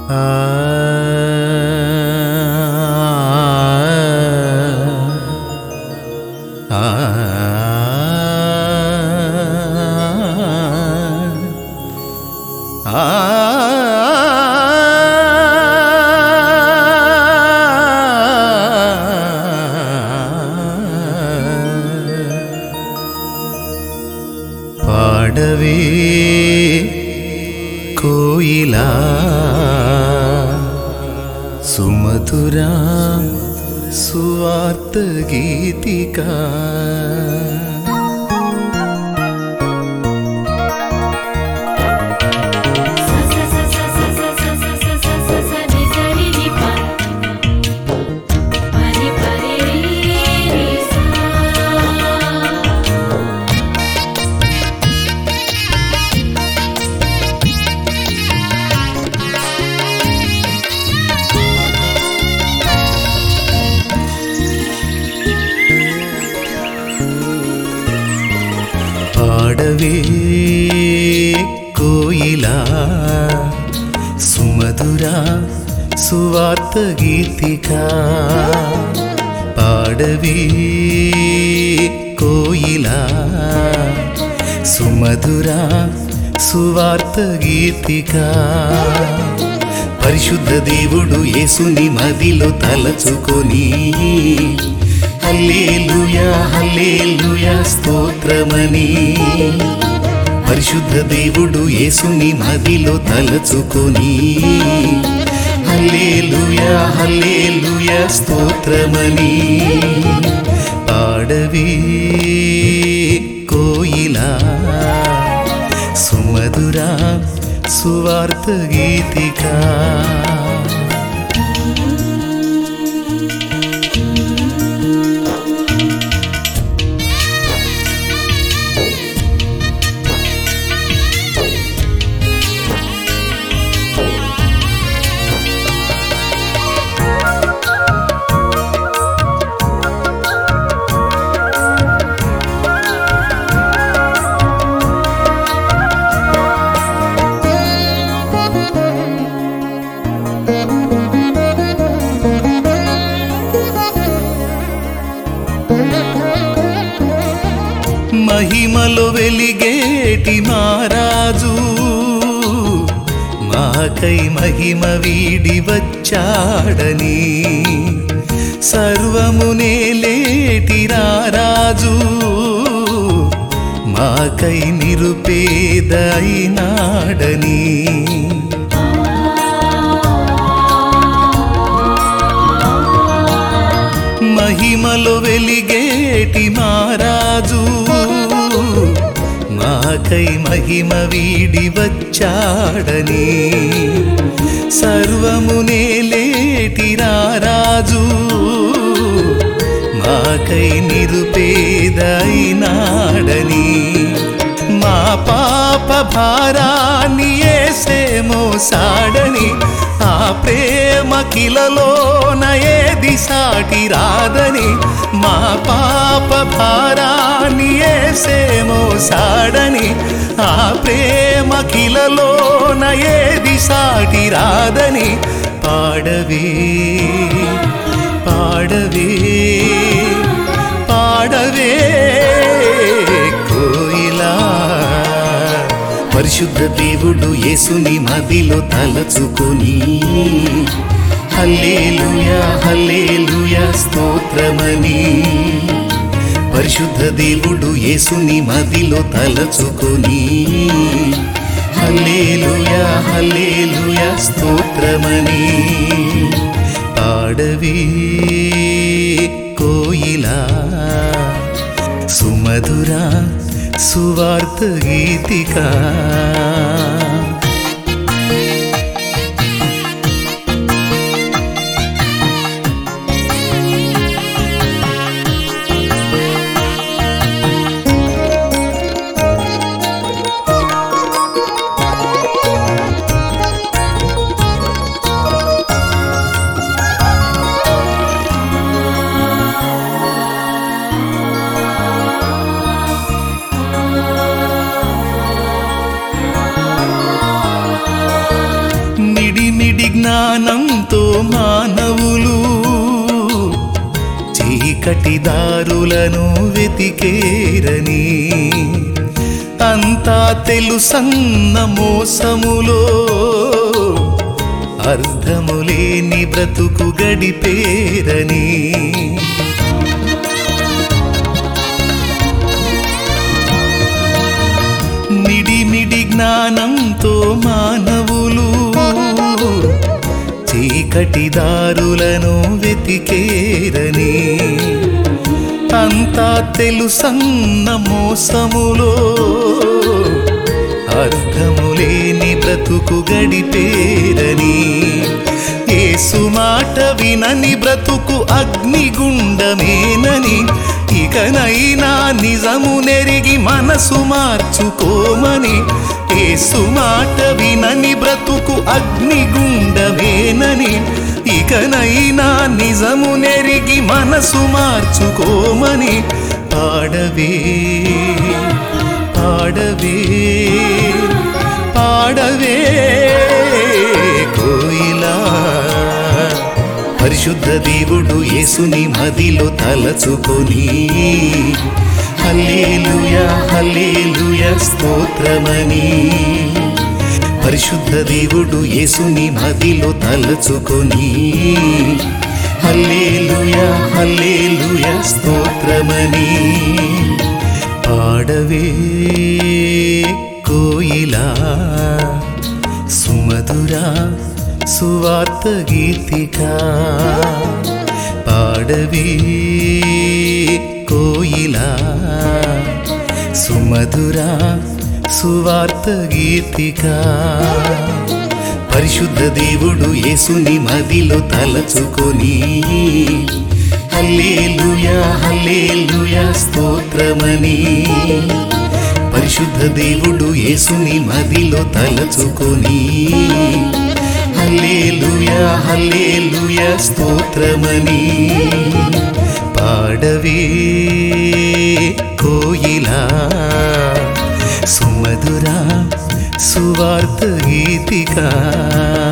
పాడవే కోయిలా సుమధురా సువార్త గీతికా పాడవే కోయిలా సుమధురా సువార్త గీతికా పాడవే కోయిలా సుమధురా సువార్త గీతికా పరిశుద్ధ దేవుడు యేసుని మదిలో తలచుకొని హల్లేలుయా హల్లేలుయా స్తోత్రమని పరిశుద్ధ దేవుడు యేసుని మదిలో తలచుకొని హల్లేలుయా హల్లేలుయా స్తోత్రమని పాడవే కోయిలా సుమధురా సువార్త గీతికా మహిమలో వెలిగేటి మారాజు మాకై మహిమ వీడి వచ్చాడని సర్వమునే లేటి రారాజు మాకై నిరుపేదైనాడని మహిమలో వెలిగేటి మారాజు మాకై మహిమ వీడి వచ్చాడని సర్వమునే లేటి రారాజు మాకై నిరుపేదైనాడని మా పాప భారాన్ని ఏసే మోసాడని ఆ ప్రేమ కిలలోన ఏది సాటి రాదని మా పాప భారాన్ని ఏసే మోసాడని ఆ ప్రేమ కిలలోన ఏది సాటి రాదని పాడవే పాడవే పాడవే కోయిలా పరిశుద్ధ దేవుడు యేసుని మదిలో తలచుకొని హల్లేలుయా హల్లేలుయా స్తోత్రమని పరిశుద్ధ దేవుడు యేసుని మదిలో తలచుకొని హల్లేలుయా హల్లేలుయా స్తోత్రమని పాడవే కోయిలా సుమధురా సువార్త గీతికా ఆ జ్ఞానంతో మానవులు చీకటి దారులను వెతికేరని అంతా తెలుసన్న మోసములో అర్థములేని బ్రతుకు గడిపేరని మిడిమిడి జ్ఞానంతో మానవులు చీకటి దారులను వెతికేరని అంతా తెలుసన్న మోసములో అర్థములేని బ్రతుకు గడిపేరని ఏసు మాట వినని బ్రతుకు అగ్నిగుండమేనని ఇకనైనా నిజము నెరిగి మనసు మార్చుకోమని ఏసు మాట వినని బ్రతుకు అగ్నిగుండమేనని ఇకనైనా నిజము నెరిగి మనసు మార్చుకోమని పాడవే పాడవే పాడవే కోయిలా పరిశుద్ధ దేవుడు యేసుని మదిలో తలచుకొని హల్లేలుయా హల్లేలుయా స్తోత్రమని పరిశుద్ధ దేవుడు యేసుని మదిలో తలచుకొని హల్లేలుయా హల్లేలుయా స్తోత్రమని పాడవే కోయిలా సుమధురా సువార్త గీతిక పాడవే కోయిలా సుమధురా సువార్త గీతిక పరిశుద్ధ దేవుడు యేసుని మదిలో తలచుకొని హల్లేలుయా హల్లేలుయా స్తోత్రమని పరిశుద్ధ దేవుడు యేసుని మదిలో తలచుకొని హల్లేలుయా హల్లేలుయా స్తోత్రమని పాడవే కోయిలా సుమధురా సువార్త గీతికా